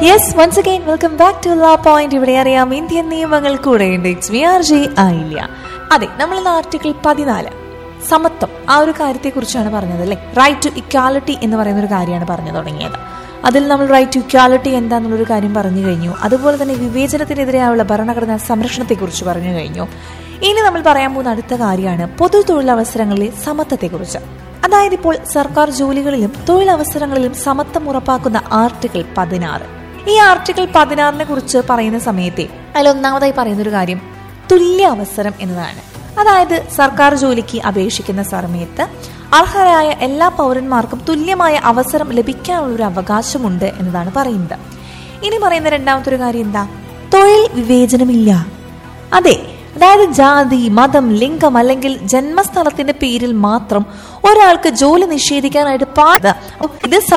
yes once again welcome back to law point ഇവിടെ അറിയാം Indian നിയമങ്ങൾ കൂടെയുണ്ട് ഇറ്റ്സ് വി ആർ ജെ ആയില്ല അതെ നമ്മൾ ഇന്ന് ആർട്ടിക്കിൾ പതിനാല് സമത്വം ആ ഒരു കാര്യത്തെ കുറിച്ചാണ് പറഞ്ഞത് അല്ലേ റൈറ്റ് ടു ഇക്വാലിറ്റി എന്ന് പറയുന്ന ഒരു കാര്യമാണ് പറഞ്ഞു തുടങ്ങിയത് അതിൽ നമ്മൾ റൈറ്റ് ടു ഇക്വാലിറ്റി എന്താണെന്നുള്ളൊരു കാര്യം പറഞ്ഞു കഴിഞ്ഞു അതുപോലെ തന്നെ വിവേചനത്തിനെതിരെയുള്ള ഭരണഘടനാ സംരക്ഷണത്തെക്കുറിച്ച് പറഞ്ഞു കഴിഞ്ഞു ഇനി നമ്മൾ പറയാൻ പോകുന്ന അടുത്ത കാര്യമാണ് പൊതു തൊഴിലവസരങ്ങളിലെ സമത്വത്തെക്കുറിച്ച് അതായത് ഇപ്പോൾ സർക്കാർ ജോലികളിലും തൊഴിലവസരങ്ങളിലും സമത്വം ഉറപ്പാക്കുന്ന ആർട്ടിക്കിൾ പതിനാറ് ഈ ആർട്ടിക്കിൾ പതിനാറിനെ കുറിച്ച് പറയുന്ന സമയത്തെ അതിൽ ഒന്നാമതായി പറയുന്ന ഒരു കാര്യം തുല്യ അവസരം എന്നതാണ് അതായത് സർക്കാർ ജോലിക്ക് അപേക്ഷിക്കുന്ന സമയത്ത് അർഹരായ എല്ലാ പൗരന്മാർക്കും തുല്യമായ അവസരം ലഭിക്കാനുള്ള ഒരു അവകാശമുണ്ട് എന്നതാണ് പറയുന്നത് ഇനി പറയുന്ന രണ്ടാമത്തെ ഒരു കാര്യം എന്താ തൊഴിൽ വിവേചനമില്ല അതെ അതായത് ജാതി മതം ലിംഗം അല്ലെങ്കിൽ ജന്മസ്ഥലത്തിന്റെ പേരിൽ മാത്രം ഒരാൾക്ക് ജോലി നിഷേധിക്കാനായിട്ട് പാടില്ല ഇത്